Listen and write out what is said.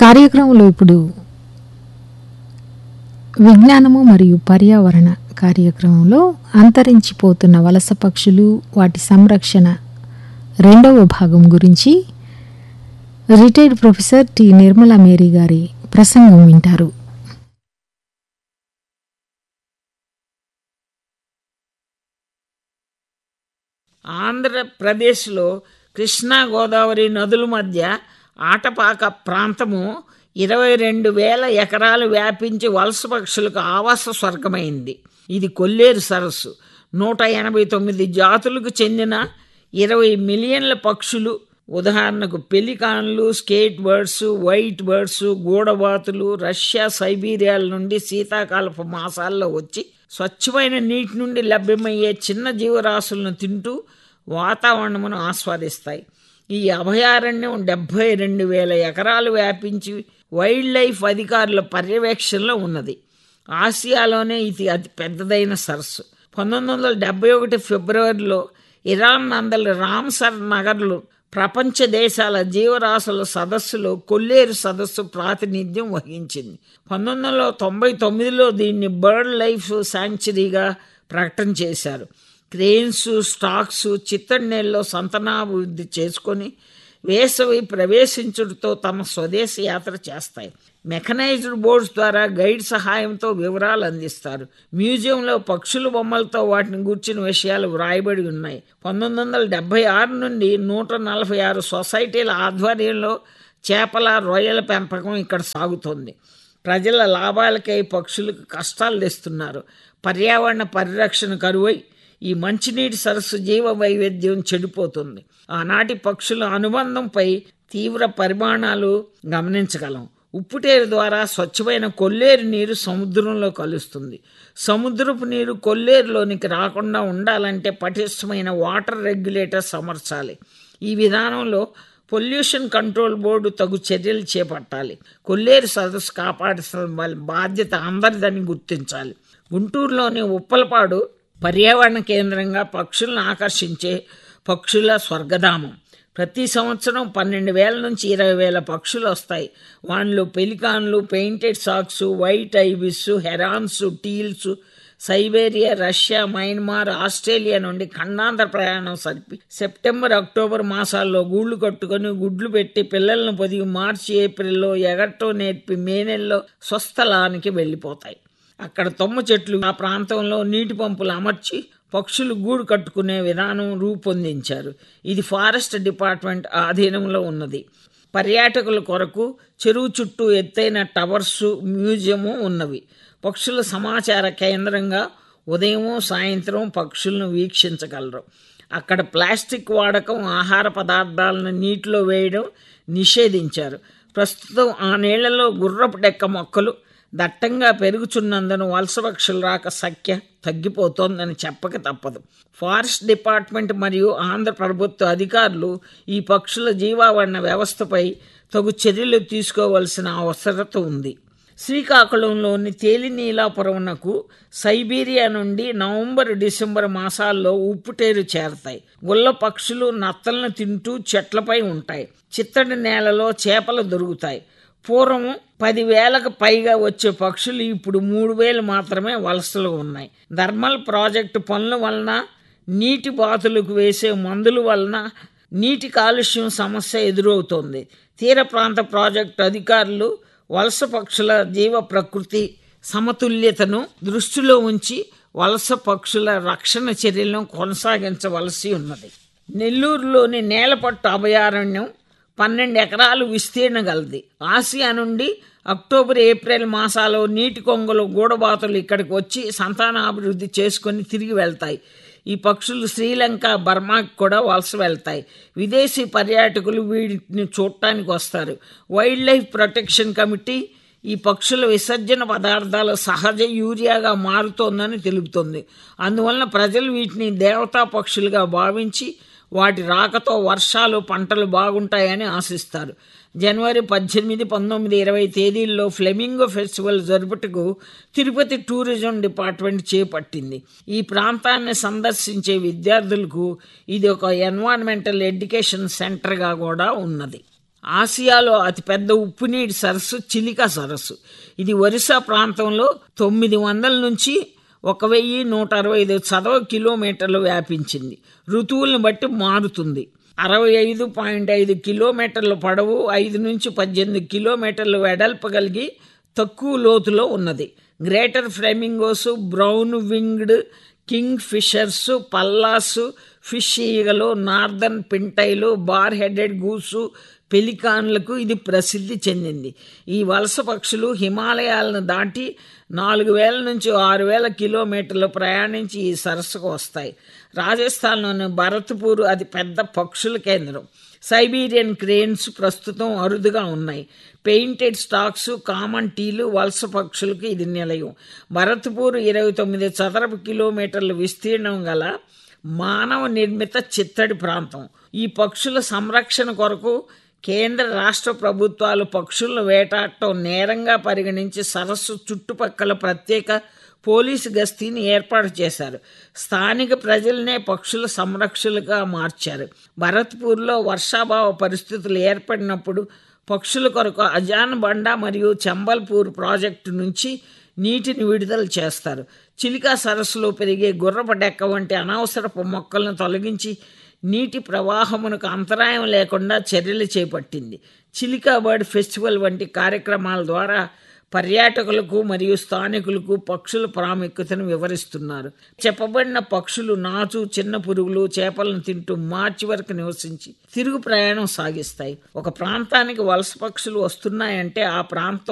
కార్యక్రమంలో ఇప్పుడు విజ్ఞానము మరియు పర్యావరణ కార్యక్రమంలో అంతరించిపోతున్న వలస పక్షులు వాటి సంరక్షణ రెండవ భాగం గురించి retired professor T Nirmala Mary గారి ప్రసంగం వింటారు ఆంధ్రప్రదేశ్లో కృష్ణా గోదావరి నదుల మధ్య ఆటపాక ప్రాంతము ఇరవై రెండు వేల ఎకరాలు వ్యాపించి వలస పక్షులకు ఆవాస స్వర్గమైంది ఇది కొల్లేరు సరస్సు నూట ఎనభై తొమ్మిది జాతులకు చెందిన ఇరవై మిలియన్ల పక్షులు ఉదాహరణకు పెలికాన్లు స్కేట్ బర్డ్స్ వైట్ బర్డ్స్ గూడబాతులు రష్యా సైబీరియాల నుండి శీతాకాలపు మాసాల్లో వచ్చి స్వచ్ఛమైన నీటి నుండి లభ్యమయ్యే చిన్న జీవరాశులను తింటూ వాతావరణమును ఆస్వాదిస్తాయి ఈ అభయారణ్యం డెబ్భై రెండు వేల ఎకరాలు వ్యాపించి వైల్డ్ లైఫ్ అధికారుల పర్యవేక్షణలో ఉన్నది ఆసియాలోనే ఇది అతి పెద్దదైన సరస్సు పంతొమ్మిది వందల డెబ్బై ఒకటి ఫిబ్రవరిలో ఇరాన్ నందలి రామ్సర్ నగర్లు ప్రపంచ దేశాల జీవరాశుల సదస్సులో కొల్లేరు సదస్సు ప్రాతినిధ్యం వహించింది పంతొమ్మిది వందల తొంభై తొమ్మిదిలో దీన్ని బర్డ్ లైఫ్ శాంక్చురీగా ప్రకటన చేశారు క్రెయిన్స్ స్టాక్స్ చిత్తడినేల్లో సంతానాభివృద్ధి చేసుకొని వేసవి ప్రవేశించుడితో తమ స్వదేశీ యాత్ర చేస్తాయి మెకనైజ్డ్ బోర్డ్స్ ద్వారా గైడ్ సహాయంతో వివరాలు అందిస్తారు మ్యూజియంలో పక్షుల బొమ్మలతో వాటిని గూర్చిన విషయాలు వ్రాయబడి ఉన్నాయి పంతొమ్మిది వందల డెబ్బై ఆరు నుండి నూట నలభై ఆరు సొసైటీల ఆధ్వర్యంలో చేపల రొయ్యల పెంపకం ఇక్కడ సాగుతోంది ప్రజల లాభాలకై పక్షులకు కష్టాలు తెస్తున్నారు పర్యావరణ పరిరక్షణ కరువై ఈ మంచినీటి సరస్సు జీవ వైవిధ్యం చెడిపోతుంది ఆనాటి పక్షుల అనుబంధంపై తీవ్ర పరిమాణాలు గమనించగలం ఉప్పుటేరు ద్వారా స్వచ్ఛమైన కొల్లేరు నీరు సముద్రంలో కలుస్తుంది సముద్రపు నీరు కొల్లేరులోనికి రాకుండా ఉండాలంటే పటిష్టమైన వాటర్ రెగ్యులేటర్స్ అమర్చాలి ఈ విధానంలో పొల్యూషన్ కంట్రోల్ బోర్డు తగు చర్యలు చేపట్టాలి కొల్లేరు సదస్సు కాపాడాల్సిన బాధ్యత అందరిదని గుర్తించాలి గుంటూరులోని ఉప్పలపాడు పర్యావరణ కేంద్రంగా పక్షులను ఆకర్షించే పక్షుల స్వర్గధామం ప్రతి సంవత్సరం పన్నెండు వేల నుంచి ఇరవై వేల పక్షులు వస్తాయి వాటిలో పెలికాన్లు painted storks white ibis herons teals Siberia Russia Myanmar Australia నుండి ఖండాంతర ప్రయాణం సరిపి సెప్టెంబర్ అక్టోబర్ మాసాల్లో గూళ్ళు కట్టుకొని గుడ్లు పెట్టి పిల్లలను పొదిగి మార్చి ఏప్రిల్లో ఎగట్టో నేర్పి మే నెలలో స్వస్థలానికి వెళ్ళిపోతాయి అక్కడ తొమ్మ చెట్లు ఆ ప్రాంతంలో నీటి పంపులు అమర్చి పక్షులు గూడు కట్టుకునే విధానం రూపొందించారు ఇది ఫారెస్ట్ డిపార్ట్మెంట్ ఆధీనంలో ఉన్నది పర్యాటకుల కొరకు చెరువు చుట్టూ ఎత్తైన టవర్సు మ్యూజియము ఉన్నవి పక్షుల సమాచార కేంద్రంగా ఉదయం సాయంత్రం పక్షులను వీక్షించగలరు అక్కడ ప్లాస్టిక్ వాడకం ఆహార పదార్థాలను నీటిలో వేయడం నిషేధించారు ప్రస్తుతం ఆ నీళ్లలో గుర్రపు డెక్క మొక్కలు దట్టంగా పెరుగుచున్నందున వలస పక్షుల రాక సంఖ్య తగ్గిపోతోందని చెప్పక తప్పదు ఫారెస్ట్ డిపార్ట్మెంట్ మరియు ఆంధ్ర ప్రభుత్వ అధికారులు ఈ పక్షుల జీవావరణ వ్యవస్థపై తగు చర్యలు తీసుకోవలసిన అవసరత ఉంది శ్రీకాకుళంలోని తేలినీలాపురంనకు సైబీరియా నుండి నవంబర్ డిసెంబర్ మాసాల్లో ఉప్పుటేరు చేరతాయి గుల్ల పక్షులు నత్తలను తింటూ చెట్లపై ఉంటాయి చిత్తడి నేలలో చేపలు దొరుకుతాయి పూర్వం పదివేలకు పైగా వచ్చే పక్షులు ఇప్పుడు మూడు వేలు మాత్రమే వలసలు ఉన్నాయి థర్మల్ ప్రాజెక్టు పనుల వలన నీటి బాతులకు వేసే మందుల వలన నీటి కాలుష్యం సమస్య ఎదురవుతోంది తీర ప్రాంత ప్రాజెక్టు అధికారులు వలస పక్షుల జీవ ప్రకృతి సమతుల్యతను దృష్టిలో ఉంచి వలస పక్షుల రక్షణ చర్యలను కొనసాగించవలసి ఉన్నది నెల్లూరులోని నేలపట్టు అభయారణ్యం పన్నెండు ఎకరాలు విస్తీర్ణ గలది ఆసియా నుండి అక్టోబర్ ఏప్రిల్ మాసాల్లో నీటి కొంగలు గూడబాతులు ఇక్కడికి వచ్చి సంతానాభివృద్ధి చేసుకొని తిరిగి వెళ్తాయి ఈ పక్షులు శ్రీలంక బర్మాకి కూడా వలస వెళ్తాయి విదేశీ పర్యాటకులు వీటిని చూడటానికి వస్తారు వైల్డ్ లైఫ్ ప్రొటెక్షన్ కమిటీ ఈ పక్షుల విసర్జన పదార్థాలు సహజ యూరియాగా మారుతోందని తెలుపుతుంది అందువలన ప్రజలు వీటిని దేవతా పక్షులుగా భావించి వాటి రాకతో వర్షాలు పంటలు బాగుంటాయని ఆశిస్తారు జనవరి పద్దెనిమిది పంతొమ్మిది ఇరవై తేదీల్లో ఫ్లెమింగో ఫెస్టివల్ జరుపుటకు తిరుపతి టూరిజం డిపార్ట్మెంట్ చేపట్టింది ఈ ప్రాంతాన్ని సందర్శించే విద్యార్థులకు ఇది ఒక ఎన్వైరన్మెంటల్ ఎడ్యుకేషన్ సెంటర్గా కూడా ఉన్నది ఆసియాలో అతిపెద్ద ఉప్పునీటి సరస్సు చిలికా సరస్సు ఇది ఒరిస్సా ప్రాంతంలో తొమ్మిది వందల నుంచి ఒక వెయ్యి నూట అరవై ఐదు చదవ కిలోమీటర్లు వ్యాపించింది ఋతువులను బట్టి మారుతుంది అరవై ఐదు పాయింట్ ఐదు కిలోమీటర్ల పొడవు ఐదు నుంచి పద్దెనిమిది కిలోమీటర్లు వెడల్పు కలిగి తక్కువ లోతులో ఉన్నది greater flamingos brown winged kingfishers Pallas's fish ఈగలు northern pintail bar headed goose పెలికాన్లకు ఇది ప్రసిద్ధి చెందింది ఈ వలస పక్షులు హిమాలయాలను దాటి నాలుగు వేల నుంచి ఆరు వేల కిలోమీటర్లు ప్రయాణించి ఈ సరస్సుకు వస్తాయి రాజస్థాన్లోని భరత్పూర్ అది పెద్ద పక్షుల కేంద్రం సైబీరియన్ క్రేన్స్ ప్రస్తుతం అరుదుగా ఉన్నాయి పెయింటెడ్ స్టాక్స్ కామన్ టీలు వలస పక్షులకు ఇది నిలయం భరత్పూర్ ఇరవై తొమ్మిది చదరపు కిలోమీటర్ల విస్తీర్ణం గల మానవ నిర్మిత చిత్తడి ప్రాంతం ఈ పక్షుల సంరక్షణ కొరకు కేంద్ర రాష్ట్ర ప్రభుత్వాలు పక్షులను వేటాడటం నేరంగా పరిగణించి సరస్సు చుట్టుపక్కల ప్రత్యేక పోలీసు గస్తీని ఏర్పాటు చేశారు స్థానిక ప్రజలనే పక్షుల సంరక్షకులుగా మార్చారు భరత్పూర్లో వర్షాభావ పరిస్థితులు ఏర్పడినప్పుడు పక్షుల కొరకు అజాన్ బండ మరియు చంబల్పూర్ ప్రాజెక్టు నుంచి నీటిని విడుదల చేస్తారు చిలికా సరస్సులో పెరిగే గుర్రపు డెక్క వంటి అనవసరపు మొక్కలను తొలగించి నీటి ప్రవాహమునకు అంతరాయం లేకుండా చర్యలు చేపట్టింది చిలికా బర్డ్ ఫెస్టివల్ వంటి కార్యక్రమాల ద్వారా పర్యాటకులకు మరియు స్థానికులకు పక్షుల ప్రాముఖ్యతను వివరిస్తున్నారు చెప్పబడిన పక్షులు నాచు చిన్న పురుగులు చేపలను తింటూ మార్చి వరకు నివసించి తిరుగు ప్రయాణం సాగిస్తాయి ఒక ప్రాంతానికి వలస పక్షులు వస్తున్నాయంటే ఆ ప్రాంతం